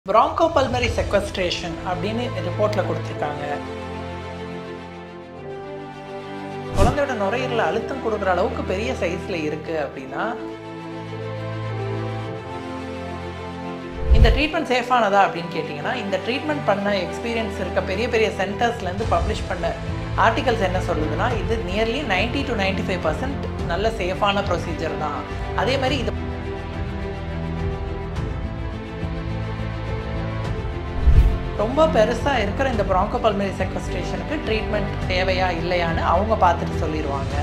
ப்ராங்கோபல்மரி sequestration அப்படின்னு ரிப்போர்ட்டில் கொடுத்துருக்காங்க குழந்தையோட நுரையீரல அழுத்தம் கொடுக்குற அளவுக்கு பெரிய சைஸில் இருக்குது அப்படின்னா இந்த ட்ரீட்மெண்ட் சேஃபானதா அப்படின்னு கேட்டிங்கன்னா இந்த ட்ரீட்மெண்ட் பண்ண எக்ஸ்பீரியன்ஸ் இருக்க பெரிய பெரிய சென்டர்ஸ்லேருந்து பப்ளிஷ் பண்ண ஆர்டிகல்ஸ் என்ன சொல்லுதுன்னா இது nearly ninety to ninety five percent நல்ல சேஃபான ப்ரொசீஜர் தான் அதே மாதிரி இது ரொம்ப பெருசாக இருக்கிற இந்த ப்ராங்கோபல்மரி செக்வஸ்ட்ரேஷனுக்கு ட்ரீட்மெண்ட் தேவையா இல்லையான்னு அவங்க பார்த்துட்டு சொல்லிடுவாங்க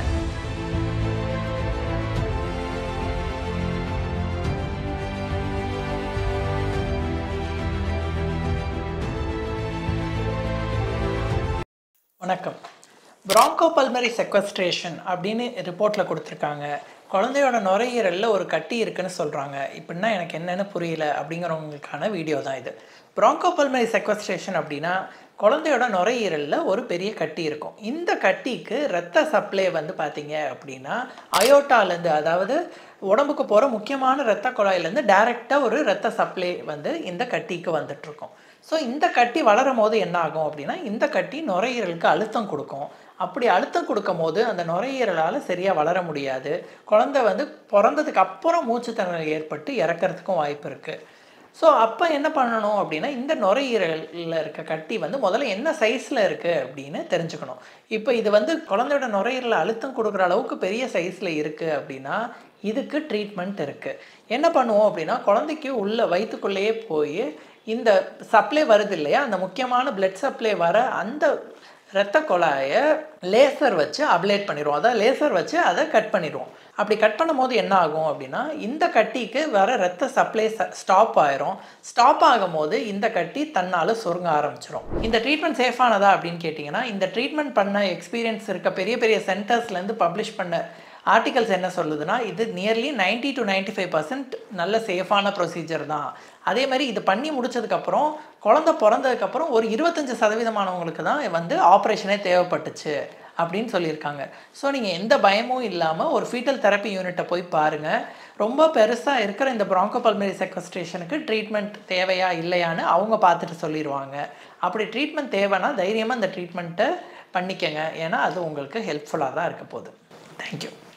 வணக்கம் ப்ராங்கோபல்மரி செக்வஸ்ட்ரேஷன் அப்படின்னு ரிப்போர்ட்டில் கொடுத்துருக்காங்க குழந்தையோட நுரையீரலில் ஒரு கட்டி இருக்குன்னு சொல்கிறாங்க இப்படின்னா எனக்கு என்னென்னு புரியல அப்படிங்கிறவங்களுக்கான வீடியோ தான் இது ப்ராங்கோபல்மரி செக்வஸ்ட்ரேஷன் அப்படின்னா குழந்தையோட நுரையீரலில் ஒரு பெரிய கட்டி இருக்கும் இந்த கட்டிக்கு ரத்த சப்ளை வந்து பார்த்தீங்க அப்படின்னா அயோட்டாலேருந்து அதாவது உடம்புக்கு போகிற முக்கியமான ரத்த குழாயிலேருந்து டைரெக்டாக ஒரு ரத்த சப்ளை வந்து இந்த கட்டிக்கு வந்துட்டுருக்கும் ஸோ இந்த கட்டி வளரும் போது என்ன ஆகும் அப்படின்னா இந்த கட்டி நுரையீரலுக்கு அழுத்தம் கொடுக்கும் அப்படி அழுத்தம் கொடுக்கும் போது அந்த நுரையீரலால் சரியாக வளர முடியாது குழந்தை வந்து பிறந்ததுக்கு அப்புறம் மூச்சுத்திணறல் ஏற்பட்டு இறக்கிறதுக்கும் வாய்ப்பு இருக்குது ஸோ அப்போ என்ன பண்ணணும் அப்படின்னா இந்த நுரையீரலில் இருக்க கட்டி வந்து முதல்ல என்ன சைஸில் இருக்குது அப்படின்னு தெரிஞ்சுக்கணும் இப்போ இது வந்து குழந்தையோட நுரையீரலில் அழுத்தம் கொடுக்குற அளவுக்கு பெரிய சைஸில் இருக்குது அப்படின்னா இதுக்கு ட்ரீட்மெண்ட் இருக்குது என்ன பண்ணுவோம் அப்படின்னா குழந்தைக்கு உள்ள வயிற்றுக்குள்ளேயே போய் இந்த சப்ளை வருது இல்லையா அந்த முக்கியமான பிளட் சப்ளை வர அந்த இரத்த குழாயை லேசர் வச்சு அப்ளேட் பண்ணிடுவோம் அதாவது லேசர் வச்சு அதை கட் பண்ணிடுவோம் அப்படி கட் பண்ணும்போது என்ன ஆகும் அப்படின்னா இந்த கட்டிக்கு வர ரத்த சப்ளை ஸ்டாப் ஆயிரும் ஸ்டாப் ஆகும் போது இந்த கட்டி தன்னால் சுருங்க ஆரம்பிச்சிடும் இந்த ட்ரீட்மெண்ட் சேஃபானதா அப்படின்னு கேட்டிங்கன்னா இந்த ட்ரீட்மெண்ட் பண்ண எக்ஸ்பீரியன்ஸ் இருக்க பெரிய பெரிய சென்டர்ஸ்லேருந்து பப்ளிஷ் பண்ண ஆர்டிகல்ஸ் என்ன சொல்லுதுன்னா இது nearly ninety to ninety five percent நல்ல சேஃபான ப்ரொசீஜர் தான் அதே மாதிரி இது பண்ணி முடிச்சதுக்கப்புறம் குழந்த பிறந்ததுக்கப்புறம் ஒரு இருபத்தஞ்சி சதவீதமானவங்களுக்கு தான் வந்து ஆப்ரேஷனே தேவைப்பட்டுச்சு அப்படின்னு சொல்லியிருக்காங்க ஸோ நீங்கள் எந்த பயமும் இல்லாமல் ஒரு ஃபீட்டல் தெரப்பி யூனிட்டை போய் பாருங்கள் ரொம்ப பெருசாக இருக்கிற இந்த ப்ராங்கோபல்மரி செக்வஸ்ட்ரேஷனுக்கு ட்ரீட்மெண்ட் தேவையா இல்லையான்னு அவங்க பார்த்துட்டு சொல்லிடுவாங்க அப்படி ட்ரீட்மெண்ட் தேவைன்னா தைரியமாக இந்த ட்ரீட்மெண்ட்டை பண்ணிக்கங்க ஏன்னா அது உங்களுக்கு ஹெல்ப்ஃபுல்லாக தான் இருக்க போகுது தேங்க்யூ